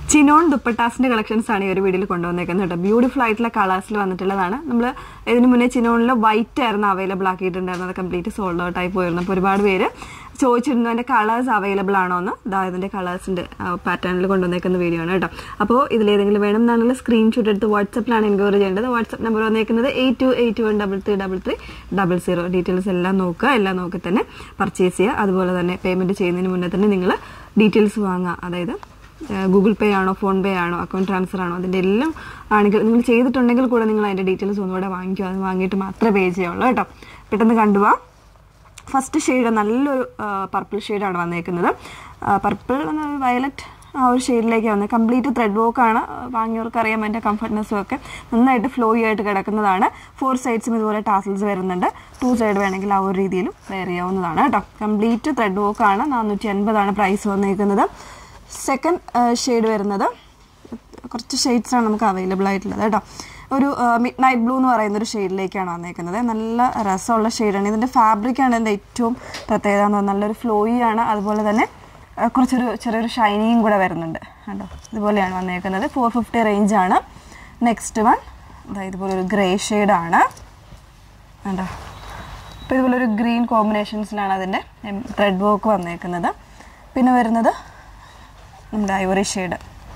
chinon ദുപ്പട്ടാസിന്റെ collections ആണ് ഈ ഒരു വീഡിയോയിൽ കൊണ്ടുവന്നേക്കുന്നത് കേട്ടോ ബ്യൂട്ടിഫുൾ ആയിട്ടുള്ള കളേഴ്സിൽ വന്നിട്ടുള്ളതാണ് നമ്മൾ ഇതിന് മുന്നേ ചിനോണിൽ വൈറ്റ് ആയിരുന്നു അവൈലബിൾ ആക്കിയിട്ടുണ്ടായിരുന്നത് കംപ്ലീറ്റ് സോൾഡ് ഔട്ട് ആയി പോയിരുന്നു അപ്പോൾ ഒരുപാട് പേര് ചോദിച്ചിരുന്നു അതിന്റെ കളേഴ്സ് അവൈലബിൾ ആണോ എന്ന് ഇതാ ഇതിന്റെ കളേഴ്സിന്റെ പാറ്റേണിൽ കൊണ്ടുവന്നേക്കുന്ന വീഡിയോ ആണ് കേട്ടോ അപ്പോൾ ഇതിലേതെങ്കിലും വേണം എന്നാണെങ്കിൽ സ്ക്രീൻഷോട്ട് എടുത്ത് വാട്സപ്പിലാണ് എൻക്വയറി ചെയ്യേണ്ടത് വാട്സപ്പ് നമ്പർ വന്നേക്കുന്നത് eight two eight one double three double three double zero details എല്ലാം നോക്കുക എല്ലാം നോക്കി തന്നെ പർച്ചേസ് ചെയ്യുക അതുപോലെ തന്നെ പേയ്മെന്റ് ചെയ്യുന്നതിന് മുന്നേ തന്നെ നിങ്ങൾ ഡീറ്റെയിൽസ് വാങ്ങുക അതായത് ഗൂഗിൾ പേ ആണോ ഫോൺ പേ ആണോ അക്കൗണ്ട് ട്രാൻസ്ഫർ ആണോ അതിന്റെ എല്ലാം ആണെങ്കിൽ നിങ്ങൾ ചെയ്തിട്ടുണ്ടെങ്കിൽ കൂടെ നിങ്ങൾ അതിന്റെ ഡീറ്റെയിൽസ് ഒന്നുകൂടെ വാങ്ങിക്കുക അത് വാങ്ങിയിട്ട് മാത്രമേ പേ ചെയ്യുള്ളൂ കേട്ടോ പെട്ടെന്ന് കണ്ടുപോവാം ഫസ്റ്റ് ഷെയ്ഡ് നല്ലൊരു പർപ്പിൾ ഷെയ്ഡാണ് വന്നേക്കുന്നത് പർപ്പിൾ വയലറ്റ് ആ ഒരു ഷെയ്ഡിലേക്ക് വന്നത് കംപ്ലീറ്റ് ത്രെഡ് വർക്ക് ആണ് വാങ്ങിയവർക്ക് അറിയാം അതിൻ്റെ കംഫർട്ട്നെസ്സും ഒക്കെ നന്നായിട്ട് ഫ്ലോയി ആയിട്ട് കിടക്കുന്നതാണ് ഫോർ സൈഡ്സും ഇതുപോലെ ടാസൽസ് വരുന്നുണ്ട് ടു സൈഡ് വേണമെങ്കിൽ ആ ഒരു രീതിയിലും വെയർ ചെയ്യാവുന്നതാണ് കേട്ടോ കംപ്ലീറ്റ് ത്രെഡ് വർക്ക് ആണ് നാനൂറ്റി അൻപതാണ് പ്രൈസ് വന്നേക്കുന്നത് സെക്കൻഡ് ഷെയ്ഡ് വരുന്നത് കുറച്ച് ഷെയ്ഡ്സ് ആണ് നമുക്ക് അവൈലബിൾ ആയിട്ടുള്ളത് കേട്ടോ ഒരു മിഡ് നൈറ്റ് ബ്ലൂ എന്ന് പറയുന്ന ഒരു ഷെയ്ഡിലേക്കാണ് വന്നേക്കുന്നത് നല്ല രസമുള്ള ഷെയ്ഡാണ് ഇതിൻ്റെ ഫാബ്രിക്കാണ് ഇതിൻ്റെ ഏറ്റവും പ്രത്യേകത എന്ന് പറഞ്ഞാൽ നല്ലൊരു ഫ്ലോയി ആണ് അതുപോലെ തന്നെ ആ, കുറച്ചൊരു ചെറിയൊരു ഷൈനിങ്ങും കൂടെ വരുന്നുണ്ട് കണ്ടോ ഇതുപോലെയാണ് വന്നേക്കുന്നത് ഫോർ ഫിഫ്റ്റി റേഞ്ചാണ് നെക്സ്റ്റ് വൺ ഇതുപോലെ ഒരു ഗ്രേ ഷെയ്ഡാണ് കണ്ടോ അപ്പോൾ ഇതുപോലെ ഒരു ഗ്രീൻ കോമ്പിനേഷൻസിലാണ് അതിൻ്റെ ത്രെഡ് വർക്ക് വന്നേക്കുന്നത് പിന്നെ വരുന്നത് നമ്മുടെ ഐവറി ഷെയ്ഡ്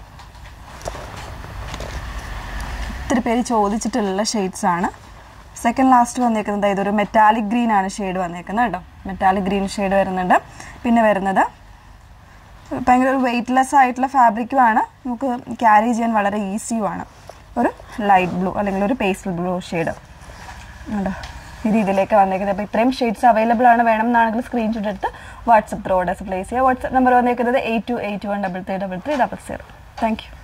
ഒത്തിരി പേര് ചോദിച്ചിട്ടുള്ള ഷെയ്ഡ്സ് ആണ് സെക്കൻഡ് ലാസ്റ്റ് വന്നേക്കുന്നത് ഇതൊരു മെറ്റാലിക് ഗ്രീൻ ആണ് ഷെയ്ഡ് വന്നേക്കുന്നത് കേട്ടോ മെറ്റാലിക് ഗ്രീൻ ഷെയ്ഡ് വരുന്നുണ്ട് പിന്നെ വരുന്നത് ഭയങ്കര ഒരു വെയ്റ്റ്ലെസ് ആയിട്ടുള്ള ഫാബ്രിക്കുമാണ് നമുക്ക് ക്യാരി ചെയ്യാൻ വളരെ ഈസിയുമാണ് ഒരു ലൈറ്റ് ബ്ലൂ അല്ലെങ്കിൽ ഒരു പേസ്റ്റൽ ബ്ലൂ ഷെയ്ഡ് ഉണ്ടോ ഈ രീതിയിലേക്ക് വന്നേക്കുന്നത് അപ്പോൾ ഇത്രയും ഷെയ്ഡ്സ് അവൈലബിൾ ആണ് വേണം എന്നാണെങ്കിൽ സ്ക്രീൻഷോട്ട് എടുത്ത് വാട്സപ്പ് ത്രൂ ഓർഡേഴ്സ് പ്ലേസ് ചെയ്യുക വാട്സപ്പ് നമ്പർ വന്നേക്കുന്നത് eight two eight one double three double three double zero thank U